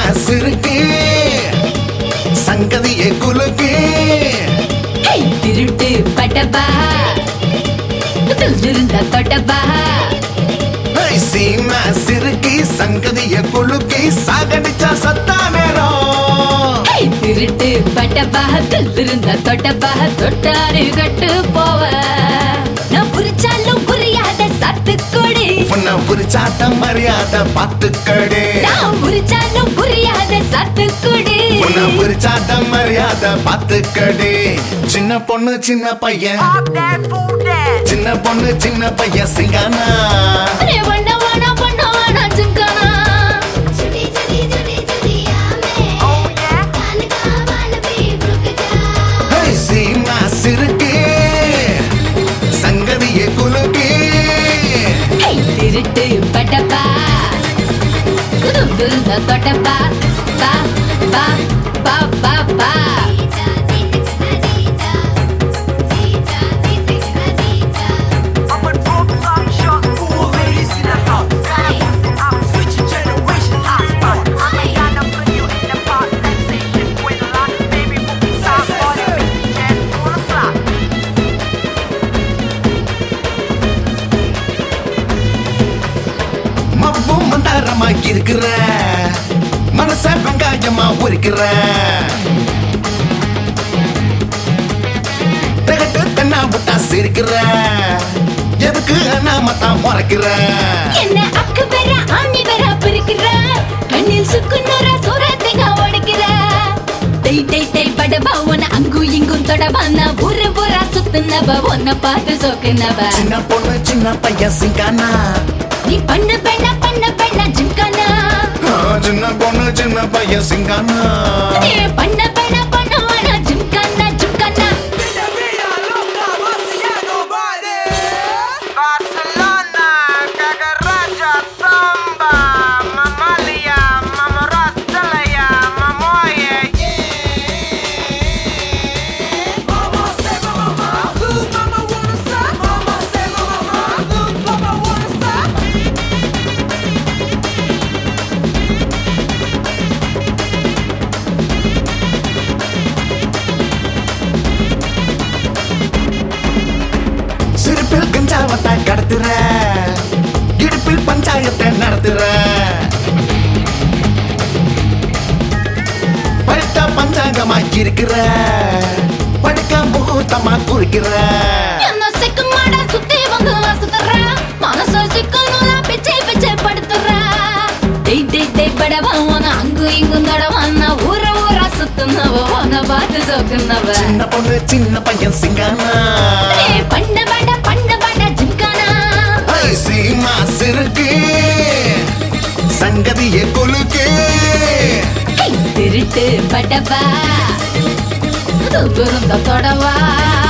சிறுக்கு சங்கதியை குலுக்கு ஹே, திருட்டு பட்டபா இருந்த தொட்டபா ஏய், சீமா சிறுக்கி சங்கதிய குலுக்கி சாகடிச்சா சத்தா நேரம் ஹே, திருட்டு பட்டபா இருந்த தொட்டபா தொட்டாரு கட்டு போவ நான் புரிச்சாலும் புரியாத சத்துக்கொடி உன்னை புரிச்சாட்ட மரியாதை பார்த்துக்கடே நான் புரிச்சாலும் புரியாத சத்துக்கொடி உன்னை புரிச்சாட்ட மரியாதை பார்த்துக்கடே சின்ன பொண்ணு சின்ன பையன் Pop that fool that. சின்ன பொண்ணு சின்ன பையன் சிங்கானா அரே வண்ண வானா பண்ண வானா ஜிங்கானா छुटी चली छुटी चलिया मैं Oh yeah. कान का बाल भी रुक जा ஏய், சீமா சிறுக்கு சங்கதியை குலுக்கி ஹே, திருட்டு பட்டபா இருந்த தொட்டபா பா பா பா பா பா जीजा जीजा जीजा जीजा जीजा I'm a drop top shot. Cool ladies in the house. I'm switching generation hotspot. I'm gonna put you in the pot sensation with a lot of baby movie sound for the jazz on the slot. மப்பும் மந்தாரமா இருக்கிற மனச வெங்காயமா உரிக்கிற திகட்டு தென்னா விட்டா சிரிக்கிற எதுக்கு நாம தான் முறைக்கிற என்ன அக்கு பெற ஆணி பெற பிரிக்கிற கண்ணில் சுக்குநூற சூரத்தைங்க உடைக்கிற டை டை டை படபா உன அங்கும் இங்கும் தொடபா நான் ஊரு ஊரா சுத்துனவ உன்னை பார்த்து சொக்குனவ சின்ன பொண்ணு சின்ன பையன் சிங்கானா நீ பண்ண பெண்ண பண்ண பெண்ண ஜிம்கானா ஆ, சின்ன பொண்ணு சின்ன பையன் சிங்கானா நீ பண்ண பெண்ண பண்ண வானா gymkhana gymkhana Barcelona, Cagaraja, Samba, Mamalia, Mamarastalia, Mamoye. Mama say mama, ooh mama wanna stop. Mama say mama, ooh papa wanna stop. சிரிப்பில் கஞ்சாவத்தை கடத்துற இடுப்பில் பஞ்சாயத்தை நடத்துற பழுத்த பஞ்சாங்கமா இருக்கிற படுக்க முகூர்த்தமா குறிக்கிற என்ன செக்கு மாட சுத்தி வந்து சுத்துற மனச சிக்கனுல பிச்சை பிச்சை படுத்துற டேய் டேய் டேய் படவா உன அங்கு இங்கு நடவா நான் ஊர ஊரா சுத்துனவ உன பார்த்து சொக்குனவ சின்ன பொண்ணு சின்ன பையன் சிங்கானா ஏய், பண்ண பட பண்ண பட ஜிம்கானா ஐ, சீமா சிறுக்கு சங்கதியை கொலுக்கு ஏய், திருட்டு படவா துருந்த தொடவா